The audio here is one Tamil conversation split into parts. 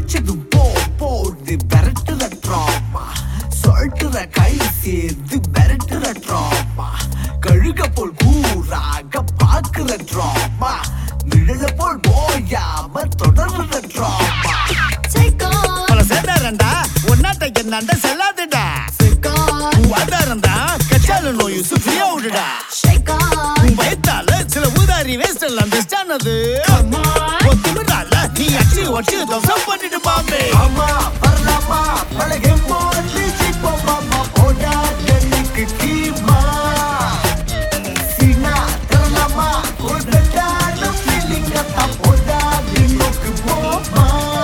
அடிச்சதும் போ போடு விரட்டுற ட்ராமா சொல்ட்டுற கை சேர்ந்து மிரட்டுற ட்ராமா கழுக போல் கூறாக பாக்குற ட்ராமா நிழல போல் போயாம தொடர்ற ட்ராமா Take on, பல சேர்ந்தாரண்டா ஒன்னாட்ட என்னாண்ட செல்லாதுடா take on, வாதாரண்டா கச்சால நோய் சுற்றியா விடுடா shake on. உன் பயத்தால சில ஊதாரி வேஸ்ட் எல்லாம் பெஸ்ட் ஆனது ஒத்துமிடால நீ அச்சு ஒச்சு தோசம் பண்ணிட்டு பாம்பே ஆமா வரலாமா பழகே போட்டு சிப்போமாமா போடா எனக்கு கீமா சீனா தரலாமா கொண்டாட ஃபீலிங் அத்தா போடா தினோக்கு போமா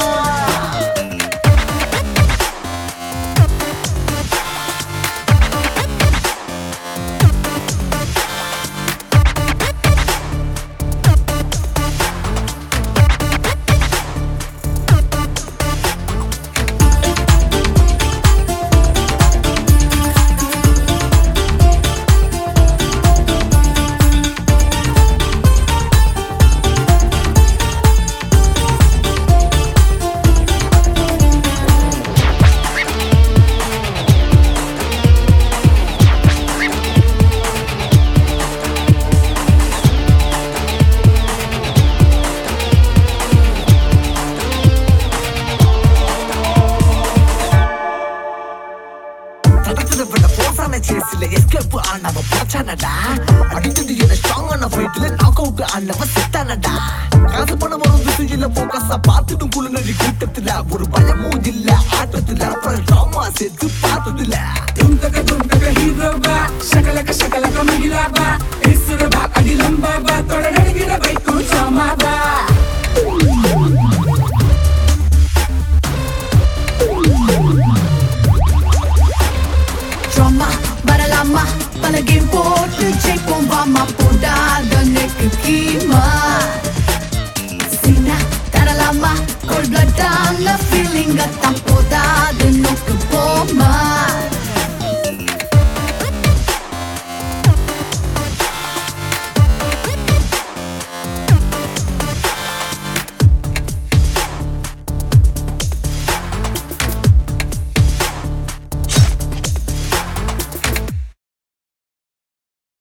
தடத்துல விட போசான சேஸ்ல எஸ்கேப் ஆனவ பிரச்சனடா அடிச்சது என்ன ஸ்ட்ராங்கான ஃபைட்ல நாக் அவுட் ஆனவ செத்தானடா காசு பணம் வரும் திசையில போக்கஸா பார்த்துட்டும் குழுநடி கூட்டத்துல ஒரு பயமும் இல்ல ஆட்டத்துல அப்புறம் ட்ராமா சேர்த்து பார்த்ததுல tumtaka tumtaka hero ba shakalaka shakalaka mahila ba isura ba adi lamba ba toda nadigira baiku chama ba Drama, வரலாமா பல கேம் போட்டு ஜெயிப்போம் வாமா போடாத நெக்கு கீமா சீனா தரலாமா கோல்ட் பிளட் ஃபீலிங் அத்தான்